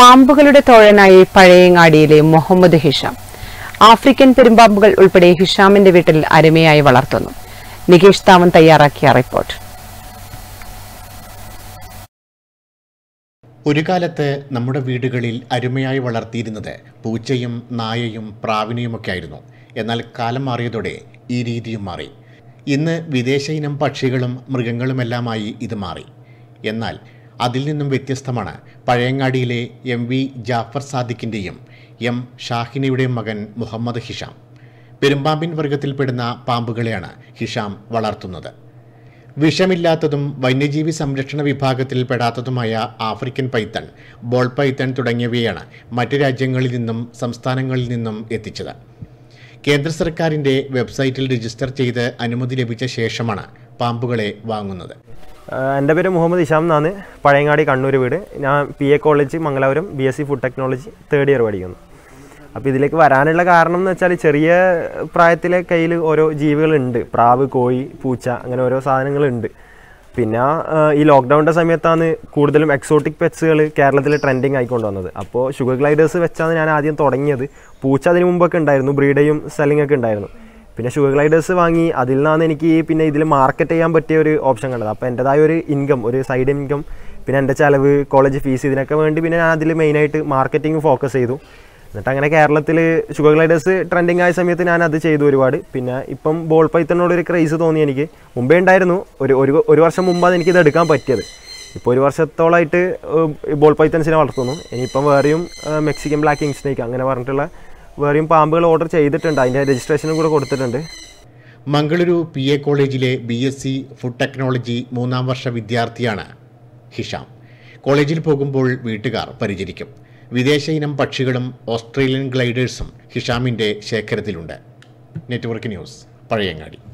പാമ്പുകളുടെ തോഴനായി പഴയങ്ങാടിയിലെ മുഹമ്മദ് ഹിഷാം ആഫ്രിക്കൻ പെരുമ്പാമ്പുകൾ ഉൾപ്പെടെ ഹിഷാമിന്റെ വീട്ടിൽ അരുമയായി വളർത്തുന്നു നികേഷ് താവൻ തയ്യാറാക്കിയ റിപ്പോർട്ട് ഒരു കാലത്ത് നമ്മുടെ വീടുകളിൽ അരുമയായി വളർത്തിയിരുന്നത് പൂച്ചയും നായയും പ്രാവിനെയുമൊക്കെ ആയിരുന്നു എന്നാൽ കാലം മാറിയതോടെ ഈ രീതിയും മാറി ഇന്ന് വിദേശ ഇനം പക്ഷികളും മൃഗങ്ങളുമെല്ലാമായി ഇത് മാറി എന്നാൽ അതിൽ നിന്നും വ്യത്യസ്തമാണ് പഴയങ്ങാടിയിലെ എം വി ജാഫർ സാദിഖിൻ്റെയും എം ഷാഹിനയുടെയും മകൻ മുഹമ്മദ് ഹിഷാം പെരുമ്പാമ്പിൻ വർഗത്തിൽപ്പെടുന്ന പാമ്പുകളെയാണ് ഹിഷാം വളർത്തുന്നത് വിഷമില്ലാത്തതും വന്യജീവി സംരക്ഷണ വിഭാഗത്തിൽ പെടാത്തതുമായ ആഫ്രിക്കൻ പൈത്തൺ ബോൾ പൈത്തൺ തുടങ്ങിയവയാണ് മറ്റു രാജ്യങ്ങളിൽ നിന്നും സംസ്ഥാനങ്ങളിൽ നിന്നും എത്തിച്ചത് കേന്ദ്ര സർക്കാരിൻ്റെ വെബ്സൈറ്റിൽ രജിസ്റ്റർ ചെയ്ത് അനുമതി ലഭിച്ച ശേഷമാണ് പാമ്പുകളെ വാങ്ങുന്നത് ആഹ് എൻ്റെ പേര് മുഹമ്മദ് ഇഷാം എന്നാണ് പഴയങ്ങാടി കണ്ണൂർ വീട് ഞാൻ P A college Mangalapuram B S C food technology third year പഠിക്കുന്നു അപ്പോൾ ഇതിലേക്ക് വരാനുള്ള കാരണം എന്ന് വെച്ചാൽ ചെറിയ പ്രായത്തിലെ കയ്യിൽ ഓരോ ജീവികളുണ്ട് പ്രാവ് കോഴി പൂച്ച അങ്ങനെ ഓരോ സാധനങ്ങളുണ്ട് പിന്നെ ആഹ് ഈ ലോക്ക്ഡൗണിൻ്റെ സമയത്താണ് കൂടുതലും എക്സോട്ടിക് പെറ്റ്സുകൾ കേരളത്തിൽ ട്രെൻഡിങ് ആയിക്കൊണ്ട് വന്നത് അപ്പോൾ ഷുഗർ ഗ്ലൈഡേഴ്സ് വെച്ചാണ് ഞാൻ ആദ്യം തുടങ്ങിയത് പൂച്ച അതിന് മുമ്പൊക്കെ ഉണ്ടായിരുന്നു ബ്രീഡയും സെല്ലിംഗ് ഒക്കെ ഉണ്ടായിരുന്നു പിന്നെ ഷുഗർ ഗ്ലൈഡേഴ്സ് വാങ്ങി അതിൽ നിന്നാണ് എനിക്ക് പിന്നെ ഇതിൽ മാർക്കറ്റ് ചെയ്യാൻ പറ്റിയ ഒരു ഓപ്ഷൻ കണ്ടത് അപ്പോൾ എൻ്റെതായ ഒരു ഇൻകം ഒരു സൈഡ് ഇൻകം പിന്നെ എൻ്റെ ചിലവ് കോളേജ് ഫീസ് ഇതിനൊക്കെ വേണ്ടി പിന്നെ ഞാൻ അതിൽ മെയിനായിട്ട് മാർക്കറ്റിംഗ് ഫോക്കസ് ചെയ്തു എന്നിട്ട് അങ്ങനെ കേരളത്തിൽ ഷുഗർ ഗ്ലൈഡേഴ്സ് ട്രെൻഡിങ് ആയ സമയത്ത് ഞാൻ അത് ചെയ്തു ഒരുപാട് പിന്നെ ഇപ്പം ബോൾ പൈത്തനോട് ഒരു ക്രൈസ് തോന്നി എനിക്ക് മുമ്പേ ഉണ്ടായിരുന്നു ഒരു ഒരു ഒരു വർഷം മുമ്പാണ് എനിക്കിത് എടുക്കാൻ പറ്റിയത് ഇപ്പോൾ ഒരു വർഷത്തോളമായിട്ട് ബോൾ പൈത്തൻസിനെ വളർത്തുന്നു ഇനിയിപ്പം വേറെയും ഏഹ്, മെക്സിക്കൻ ബ്ലാക്ക് കിങ് സ്നേക്ക് അങ്ങനെ പറഞ്ഞിട്ടുള്ള വേറെയും പാമ്പുകൾ ഓർഡർ ചെയ്തിട്ടുണ്ട് അതിൻ്റെ രജിസ്ട്രേഷനും കൂടെ കൊടുത്തിട്ടുണ്ട് മംഗളൂരു പി എ കോളേജിലെ B S C food technology മൂന്നാം വർഷ വിദ്യാർത്ഥിയാണ് ഹിഷാം കോളേജിൽ പോകുമ്പോൾ വീട്ടുകാർ പരിചരിക്കും വിദേശ ഇനം പക്ഷികളും ഓസ്ട്രേലിയൻ ഗ്ലൈഡേഴ്സും ഹിഷാമിൻ്റെ ശേഖരത്തിലുണ്ട് നെറ്റ്വർക്ക് ന്യൂസ് പഴയങ്ങാടി